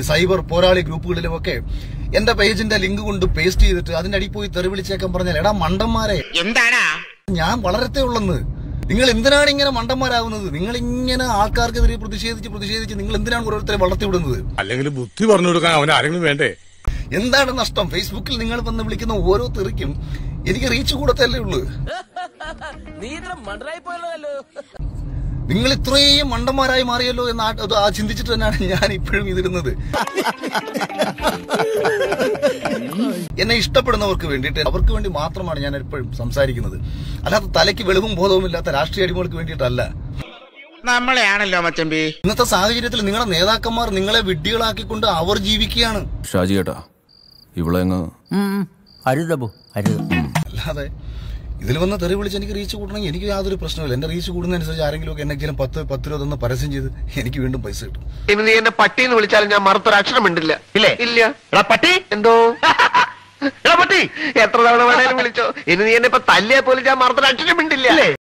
cyber പോരാളി ഗ്രൂപ്പുകളിലുമൊക്കെ എന്റെ പേജിന്റെ ലിങ്ക് കൊണ്ട് പേസ്റ്റ് ചെയ്തിട്ട് അതിന്റെ അടിയിൽ പോയി തെറി വിളിച്ചേക്കാൻ പറഞ്ഞാൽ എടാ മണ്ടന്മാരെ എന്താടാ ഞാൻ വളരത്തെ ഉള്ളെന്ന് നിങ്ങൾ എന്തിനാണ് ഇങ്ങനെ മണ്ടന്മാരാകുന്നത് നിങ്ങൾ ഇങ്ങനെ ആൾക്കാർക്കെതിരെ പ്രതിഷേധിച്ച് പ്രതിഷേധിച്ച് നിങ്ങൾ എന്തിനാണ് ഓരോരുത്തരെ വളർത്തിവിടുന്നത് അല്ലെങ്കിൽ ബുദ്ധി പറഞ്ഞു കൊടുക്കാൻ അവൻ ആരെങ്കിലും വേണ്ടേ എന്താണ് നഷ്ടം ഫേസ്ബുക്കിൽ നിങ്ങൾ വന്ന് വിളിക്കുന്ന ഓരോ തെറിക്കും എനിക്ക് റീച്ച് കൂടത്തല്ലേ ഉള്ളൂ നിങ്ങൾ ഇത്രയും മണ്ടന്മാരായി മാറിയല്ലോ എന്ന് ആ- അത് ആ ചിന്തിച്ചിട്ട് തന്നെയാണ് ഞാൻ ഇപ്പോഴും ഇതിരുന്നത് എന്നെ ഇഷ്ടപ്പെടുന്നവർക്ക് വേണ്ടിയിട്ട് അവർക്ക് വേണ്ടി മാത്രമാണ് ഞാൻ എപ്പോഴും സംസാരിക്കുന്നത് അല്ലാതെ തലയ്ക്ക് വെളിവും ബോധവും ഇല്ലാത്ത രാഷ്ട്രീയ അടിമകൾക്ക് വേണ്ടിയിട്ടല്ല നമ്മളെയാണല്ലോ മച്ചമ്പി ഇന്നത്തെ സാഹചര്യത്തിൽ നിങ്ങളുടെ നേതാക്കന്മാർ നിങ്ങളെ വിഡ്ഢികളാക്കിക്കൊണ്ട് അവർ ജീവിക്കുകയാണ് ഷാജി ഏട്ടാ ഇവിടെ അങ്ങ് അരുതബു അരുത് അല്ലാതെ ഇതിൽ വന്ന് തെറി വിളിച്ച് എനിക്ക് റീച്ച് കൂട്ടണമെങ്കിൽ എനിക്ക് യാതൊരു പ്രശ്നമില്ല എന്റെ റീച്ച് കൂടുന്നതനുസരിച്ച് ആരെങ്കിലും ഒക്കെ എന്നെങ്കിലും പത്ത് പത്ത് ഇരുപതൊന്ന് പരസ്യം ചെയ്ത് എനിക്ക് വീണ്ടും പൈസ കിട്ടും ഇനി നീ എന്നെ പട്ടി എന്ന് വിളിച്ചാലും ഞാൻ മറുത്തൊരു അക്ഷരം മിണ്ടില്ല ഇല്ലേ ഇല്ല എടാ പട്ടി എന്തോ എടാ പട്ടി എത്ര തവണ വേണേലും വിളിച്ചോ ഇനി നീ എന്നെ ഇപ്പൊ തല്ലിയാ പോലും ഞാൻ മറുത്തൊരു അക്ഷരം മിണ്ടില്ല